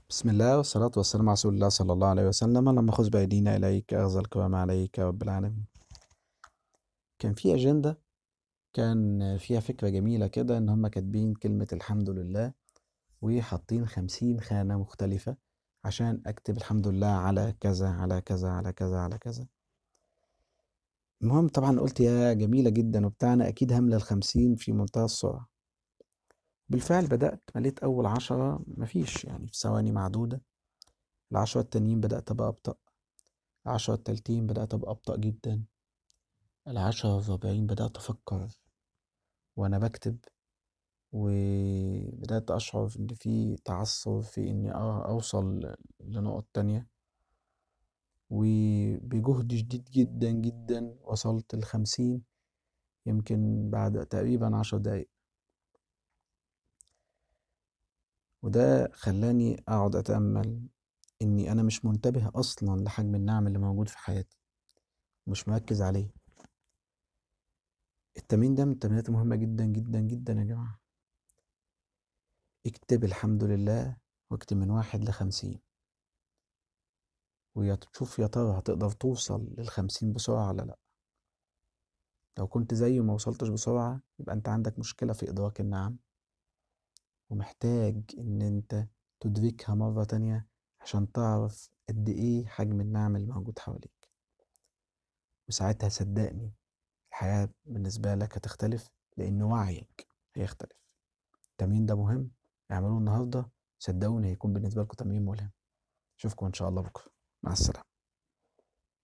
بسم الله والصلاة والسلام على رسول الله صلى الله عليه وسلم اللهم خذ بأيدينا إليك أخذ الكرام عليك يا رب العالمين كان في أجندة كان فيها فكرة جميلة كده إن هما كاتبين كلمة الحمد لله وحاطين خمسين خانة مختلفة عشان أكتب الحمد لله على كذا على كذا على كذا على كذا المهم طبعا قلت يا جميلة جدا وبتاعنا أكيد هملة الخمسين في منتهى السرعة بالفعل بدأت مليت أول عشرة مفيش يعني في ثواني معدودة العشرة التانيين بدأت أبقى أبطأ العشرة التالتين بدأت أبقى أبطأ جدا العشرة الرابعين بدأت أفكر وأنا بكتب وبدأت أشعر إن في تعثر في إني أوصل لنقط تانية وبجهد شديد جدا جدا وصلت الخمسين يمكن بعد تقريبا عشر دقايق وده خلاني أقعد أتأمل إني أنا مش منتبه أصلا لحجم النعم اللي موجود في حياتي مش مركز عليه التمرين ده من التمرينات المهمة جدا جدا جدا يا جماعة اكتب الحمد لله واكتب من واحد لخمسين وتشوف يا ترى هتقدر توصل للخمسين بسرعة ولا لأ لو كنت زيه وما وصلتش بسرعة يبقى انت عندك مشكلة في إدراك النعم ومحتاج إن أنت تدركها مرة تانية عشان تعرف قد إيه حجم النعم اللي موجود حواليك وساعتها صدقني الحياة بالنسبة لك هتختلف لأن وعيك هيختلف التمرين ده مهم اعملوه النهاردة صدقوني هيكون بالنسبة لكم تمرين ملهم أشوفكم إن شاء الله بكرة مع السلامة